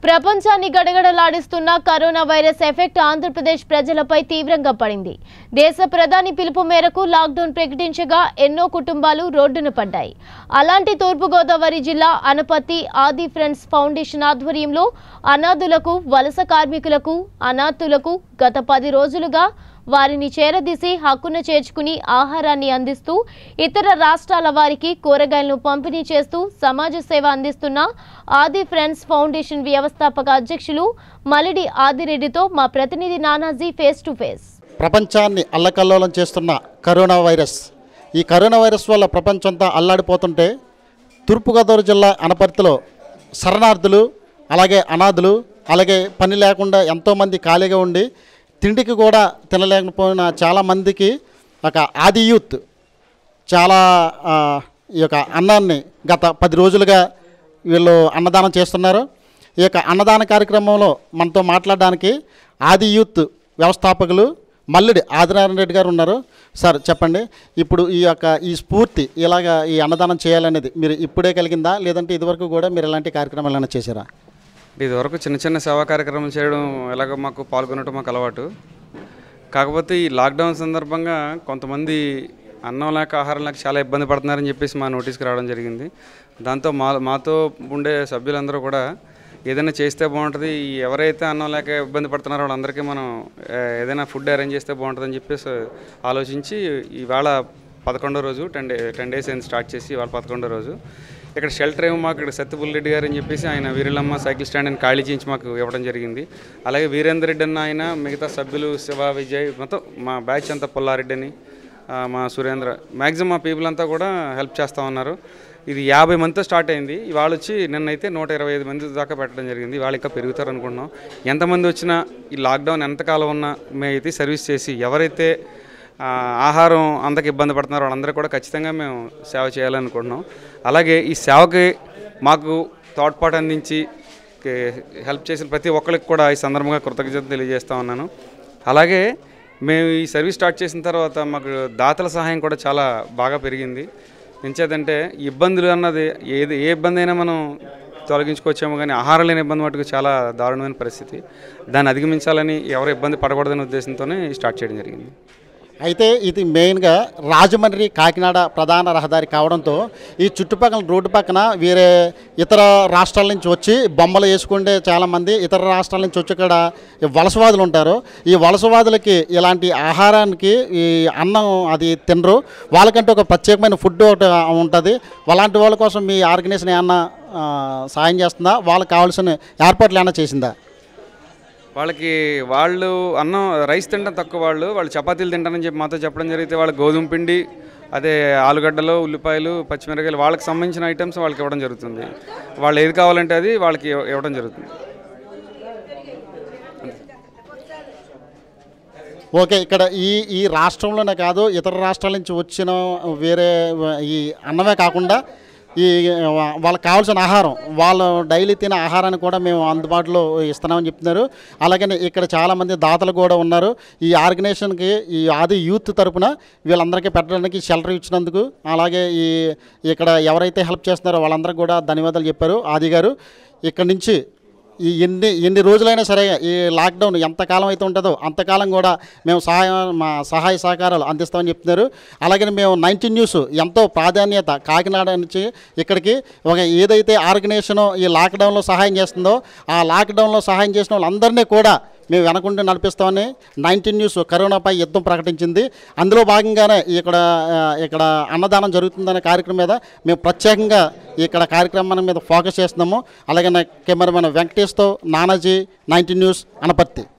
ప్రపంచాన్ని గడగడలాడిస్తున్న corona virus effect Andhra Pradesh ప్రజలపై తీవ్రంగా పడింది దేశ ప్రధాని పిలుపు మేరకు లాక్డౌన్ ప్రకటించగా ఎన్నో కుటుంబాలు రోడ్డున పడ్డాయి అలాంటి తూర్పుగోదావరి జిల్లా అనపత్తి ఆది ఫ్రెండ్స్ ఫౌండేషన్ ఆధ్వర్యంలో అనాథులకు వలస కార్మికులకు అనాథులకు గత పది రోజులుగా వారిని చేరదీసి హక్కున చేర్చుకుని ఆహారాన్ని అందిస్తూ ఇతర రాష్ట్రాల వారికి కూరగాయలను పంపిణీ చేస్తూ సమాజ సేవ అందిస్తున్న ఆది ఫ్రెండ్స్ ఫౌండేషన్ వ్యవస్థాపక అధ్యక్షులు మలిడి ఆదిరెడ్డితో మా ప్రతినిధి నానాజీ ఫేస్ టు ఫేస్ ప్రపంచాన్ని అల్లకల్లోలం చేస్తున్న కరోనా వైరస్ ఈ కరోనా వైరస్ వల్ల ప్రపంచంతా అల్లాడిపోతుంటే తూర్పుగోదావరి జిల్లా అనపర్తిలో శరణార్థులు అలాగే అనాథులు అలాగే పని లేకుండా ఎంతోమంది ఖాళీగా ఉండి తిండికి కూడా తినలేకపోయిన చాలామందికి ఒక ఆది యూత్ చాలా ఆ, ఈ యొక్క అన్నాన్ని గత పది రోజులుగా వీళ్ళు అన్నదానం చేస్తున్నారు ఈ యొక్క అన్నదాన కార్యక్రమంలో మనతో మాట్లాడడానికి ఆది యూత్ వ్యవస్థాపకులు మల్లుడి ఆదినారాయణ రెడ్డి గారు ఉన్నారు సార్ చెప్పండి ఇప్పుడు ఈ యొక్క ఈ స్ఫూర్తి ఇలాగ ఈ అన్నదానం చేయాలనేది మీరు ఇప్పుడే కలిగిందా లేదంటే ఇదివరకు కూడా మీరు ఎలాంటి కార్యక్రమాలు ఏమైనా చేశారా ఇదివరకు చిన్న చిన్న సేవా కార్యక్రమాలు చేయడం ఎలాగో మాకు పాల్గొనడం మాకు అలవాటు కాకపోతే ఈ లాక్డౌన్ సందర్భంగా కొంతమంది అన్నం లేక ఆహారం లేక చాలా ఇబ్బంది పడుతున్నారని చెప్పేసి మా నోటీస్కి రావడం జరిగింది దాంతో మా మాతో ఉండే సభ్యులందరూ కూడా ఏదైనా చేస్తే బాగుంటుంది ఈ ఎవరైతే అన్నం లేక ఇబ్బంది పడుతున్నారో వాళ్ళందరికీ మనం ఆ, ఏదైనా ఫుడ్ అరేంజ్ చేస్తే బాగుంటుందని చెప్పేసి ఆలోచించి ఇవాళ పదకొండో రోజు టెన్ డే టెన్ డేస్ అయింది స్టార్ట్ చేసి ఇవాళ పదకొండో రోజు ఇక్కడ షెల్టర్ ఏమో మాకు ఇక్కడ సత్యపుల్ రెడ్డి గారు అని చెప్పేసి ఆయన వీరలమ్మ సైకిల్ స్టాండ్ అని ఖాళీ చేయించి మాకు ఇవ్వడం జరిగింది అలాగే వీరేందర్ రెడ్డి అన్న ఆయన మిగతా సభ్యులు శివ విజయ్ మొత్తం మా బ్యాచ్ అంతా పుల్లారెడ్డి అని ఆ, మా సురేంద్ర మ్యాక్సిమం మా పీపుల్ అంతా కూడా హెల్ప్ చేస్తూ ఉన్నారు ఇది యాభై మందితో స్టార్ట్ అయింది ఇవాళ వచ్చి నిన్నైతే నూట ఇరవై ఐదు మంది దాకా పెట్టడం జరిగింది వాళ్ళు ఇంకా పెరుగుతారు అనుకుంటున్నాం ఎంతమంది వచ్చినా ఈ లాక్డౌన్ ఎంతకాలం ఉన్నా మేమైతే సర్వీస్ చేసి ఎవరైతే ఆ, ఆహారం అందరికి ఇబ్బంది పడుతున్నారో వాళ్ళందరూ కూడా ఖచ్చితంగా మేము సేవ చేయాలనుకుంటున్నాం అలాగే ఈ సేవకి మాకు తోడ్పాటు అందించి కే- హెల్ప్ చేసిన ప్రతి ఒక్కరికి కూడా ఈ సందర్భంగా కృతజ్ఞత తెలియజేస్తా ఉన్నాను అలాగే మేము ఈ సర్వీస్ స్టార్ట్ చేసిన తర్వాత మాకు దాతల సహాయం కూడా చాలా బాగా పెరిగింది ఎంచేదంటే ఈ ఇబ్బందులు అన్నది ఏది ఏ ఇబ్బంది అయినా మనం తొలగించుకోవచ్చేమో కానీ ఆహారం లేని ఇబ్బంది మటుకు చాలా దారుణమైన పరిస్థితి దాన్ని అధిగమించాలని ఎవరు ఇబ్బంది పడకూడదనే ఉద్దేశంతోనే స్టార్ట్ చేయడం జరిగింది అయితే ఇది మెయిన్గా రాజమండ్రి కాకినాడ ప్రధాన రహదారి కావడంతో ఈ చుట్టుపక్కల రోడ్డు పక్కన వేరే ఇతర రాష్ట్రాల నుంచి వచ్చి బొమ్మలు వేసుకుంటే చాలామంది ఇతర రాష్ట్రాల నుంచి వచ్చి ఇక్కడ ఈ వలసవాదులు ఉంటారు ఈ వలసవాదులకి ఇలాంటి ఆహారానికి ఈ అన్నం అది తినరు వాళ్ళకంటే ఒక ప్రత్యేకమైన ఫుడ్ ఒకటి ఉంటుంది అలాంటి వాళ్ళ కోసం మీ ఆర్గనైజేషన్ ఏమన్నా ఆ, సాయం చేస్తుందా వాళ్ళకి కావాల్సిన ఏర్పాట్లు ఏమైనా చేసిందా వాళ్ళకి వాళ్ళు అన్నం రైస్ తినడం తక్కువ వాళ్ళు వాళ్ళు చపాతీలు తింటారని చెప్పి మాతో చెప్పడం జరిగితే వాళ్ళ గోధుమ పిండి అదే ఆలుగడ్డలు ఉల్లిపాయలు పచ్చిమిరకాయలు వాళ్ళకి సంబంధించిన ఐటమ్స్ వాళ్ళకి ఇవ్వడం జరుగుతుంది వాళ్ళు ఏది కావాలంటే అది వాళ్ళకి ఇవ్వ- ఇవ్వడం జరుగుతుంది ఓకే ఇక్కడ ఈ ఈ రాష్ట్రంలోనే కాదు ఇతర రాష్ట్రాల నుంచి వచ్చిన వేరే ఈ అన్నమే కాకుండా ఈ వాళ్ళకి కావాల్సిన ఆహారం వాళ్ళు డైలీ తినే ఆహారాన్ని కూడా మేము అందుబాటులో ఇస్తున్నామని చెప్తున్నారు అలాగనే ఇక్కడ చాలామంది దాతలు కూడా ఉన్నారు ఈ ఆర్గనైజేషన్కి ఈ ఆది యూత్ తరపున వీళ్ళందరికీ పెట్టడానికి షెల్టర్ ఇచ్చినందుకు అలాగే ఈ ఇక్కడ ఎవరైతే హెల్ప్ చేస్తున్నారో వాళ్ళందరికీ కూడా ధన్యవాదాలు చెప్పారు ఆది గారు ఇక్కడ నుంచి ఈ ఎన్ని ఎన్ని రోజులైనా సరే ఈ లాక్డౌన్ ఎంతకాలం అయితే ఉంటుందో అంతకాలం కూడా మేము సహాయం మా సహాయ సహకారాలు అందిస్తామని చెప్తున్నారు అలాగే మేము నైన్టీన్ న్యూస్ ఎంతో ప్రాధాన్యత కాకినాడ నుంచి ఇక్కడికి ఒక ఏదైతే ఆర్గనైజేషన్ ఈ లాక్డౌన్లో సహాయం చేస్తుందో ఆ లాక్డౌన్లో సహాయం చేసిన వాళ్ళందరినీ కూడా మేము వెనకుండి నడిపిస్తామని నైన్టీన్ న్యూస్ కరోనాపై యుద్ధం ప్రకటించింది అందులో భాగంగానే ఇక్కడ ఆ, ఇక్కడ అన్నదానం జరుగుతుందనే కార్యక్రమం మీద మేము ప్రత్యేకంగా ఇక్కడ కార్యక్రమం మీద ఫోకస్ చేస్తున్నాము అలాగే నా కెమెరామెన్ వెంకటేష్తో నానాజీ నైన్టీన్ న్యూస్ అనపర్తి